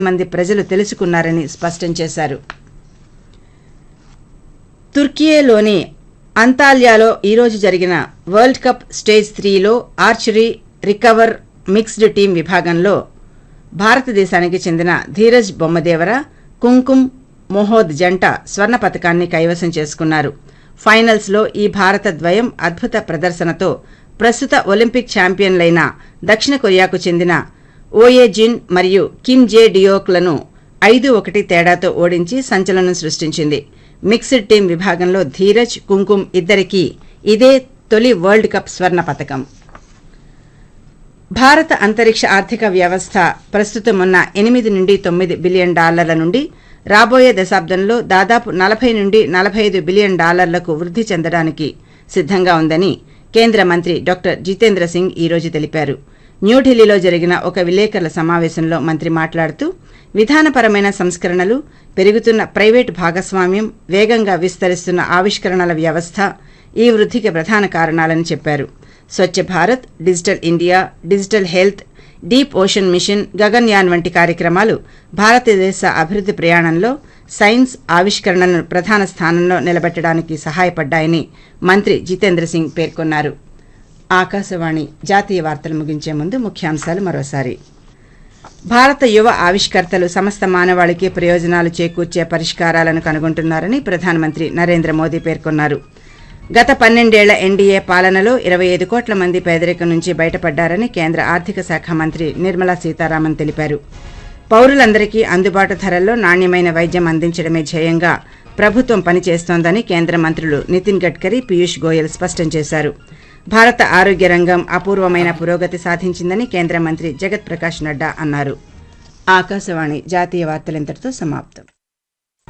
మంది ప్రజలు తెలుసుకున్నారని స్పష్టం చేశారు తుర్కియేలోని అంతాల్యాలో ఈరోజు జరిగిన వరల్డ్ కప్ స్టేజ్ త్రీలో ఆర్చరీ రికవర్ మిక్స్డ్ టీం విభాగంలో భారతదేశానికి చెందిన ధీరజ్ బొమ్మదేవర కుంకుమ్ మొహోద్ జంట స్వర్ణ పతకాన్ని కైవసం చేసుకున్నారు ఫైనల్స్లో ఈ భారత ద్వయం అద్భుత ప్రదర్శనతో ప్రస్తుత ఒలింపిక్ ఛాంపియన్లైన దక్షిణ కొరియాకు చెందిన ఓయే జిన్ మరియు కిమ్ జే డియోక్లను ఐదు ఒకటి తేడాతో ఓడించి సంచలనం సృష్టించింది మిక్స్డ్ టీం విభాగంలో ధీరజ్ కుంకుమ్ ఇద్దరికీ ఇదే తొలి వరల్డ్ కప్ స్వర్ణ పతకం భారత అంతరిక్ష ఆర్థిక వ్యవస్థ ప్రస్తుతం ఉన్న ఎనిమిది నుండి తొమ్మిది బిలియన్ డాలర్ల నుండి రాబోయే దశాబ్దంలో దాదాపు నలభై నుండి నలభై ఐదు బిలియన్ డాలర్లకు వృద్ధి చెందడానికి సిద్ధంగా ఉందని కేంద్ర మంత్రి డాక్టర్ జితేంద్ర సింగ్ ఈ రోజు తెలిపారు న్యూఢిల్లీలో జరిగిన ఒక విలేకరుల సమావేశంలో మంత్రి మాట్లాడుతూ విధానపరమైన సంస్కరణలు పెరుగుతున్న ప్రైవేటు భాగస్వామ్యం వేగంగా విస్తరిస్తున్న ఆవిష్కరణల వ్యవస్థ ఈ వృద్ధికి ప్రధాన కారణాలని చెప్పారు Swachh Bharat digital India digital health deep ocean mission Gaganyaan వంటి కార్యక్రమాలు భారతదేశ అభివృద్ధి ప్రయాణంలో సైన్స్ ఆవిష్కరణలను ప్రధాన స్థానంలో నిలబెట్టడానికి సహాయపడ్డాయని మంత్రి జితేంద్ర సింగ్ పేర్కొన్నారు ఆకాశవాణి జాతీయ వార్తలు ముగించే ముందు ముఖ్యాంశాలు మరోసారి భారత యువ ఆవిష్కర్తలు సమస్త మానవాళికి ప్రయోజనాలు చేకూర్చే పరిష్కారాలను కనుగొంటున్నారని ప్రధానమంత్రి నరేంద్ర మోదీ పేర్కొన్నారు గత పన్నెండేళ్ల ఎన్డీఏ పాలనలో ఇరవై ఐదు కోట్ల మంది పేదరికం నుంచి బయటపడ్డారని కేంద్ర ఆర్థిక శాఖ మంత్రి నిర్మలా సీతారామన్ తెలిపారు పౌరులందరికీ అందుబాటు ధరల్లో నాణ్యమైన వైద్యం అందించడమే ధ్యేయంగా ప్రభుత్వం పనిచేస్తోందని కేంద్ర మంత్రులు నితిన్ గడ్కరీ పీయూష్ గోయల్ స్పష్టం చేశారు భారత ఆరోగ్య రంగం అపూర్వమైన పురోగతి సాధించిందని కేంద్ర మంత్రి జగత్ ప్రకాష్ నడ్డా అన్నారు ఆకాశవాణి జాతీయ వార్తలింతటితో సమాప్తం